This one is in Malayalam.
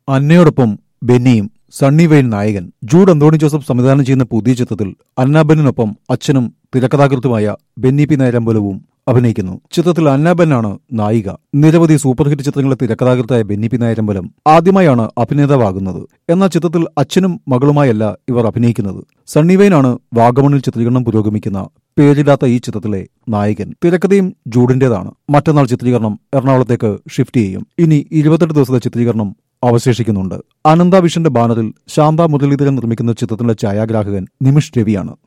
അന്നയോടൊപ്പം ബെന്നിയും സണ്ണി വെയിൻ നായകൻ ജൂഡ് അന്തോണി ജോസഫ് സംവിധാനം ചെയ്യുന്ന പുതിയ ചിത്രത്തിൽ അന്നാബെന്നിനൊപ്പം അച്ഛനും തിരക്കഥാകൃത്തുമായ ബെന്നി പി നേരമ്പലവും അഭിനയിക്കുന്നു ചിത്രത്തിൽ അന്നാബെന്നാണ് നായിക നിരവധി സൂപ്പർ ഹിറ്റ് ചിത്രങ്ങളെ തിരക്കഥാകൃത്തായ ബെന്നി പി നായരമ്പലം ആദ്യമായാണ് അഭിനേതാവാകുന്നത് എന്നാൽ ചിത്രത്തിൽ അച്ഛനും മകളുമായല്ല ഇവർ അഭിനയിക്കുന്നത് സണ്ണി വെയിനാണ് വാഗമണിൽ ചിത്രീകരണം പുരോഗമിക്കുന്ന പേരില്ലാത്ത ഈ ചിത്രത്തിലെ നായകൻ തിരക്കഥയും ജൂഡിന്റേതാണ് മറ്റന്നാൾ ചിത്രീകരണം എറണാകുളത്തേക്ക് ഷിഫ്റ്റ് ചെയ്യും ഇനി ഇരുപത്തെട്ട് ദിവസത്തെ ചിത്രീകരണം അവശേഷിക്കുന്നുണ്ട് അനന്ത വിഷന്റെ ബാനറിൽ ശാന്ത മുരളീധരൻ നിർമ്മിക്കുന്ന ചിത്രത്തിന്റെ ഛായാഗ്രാഹകൻ നിമിഷ് രവിയാണ്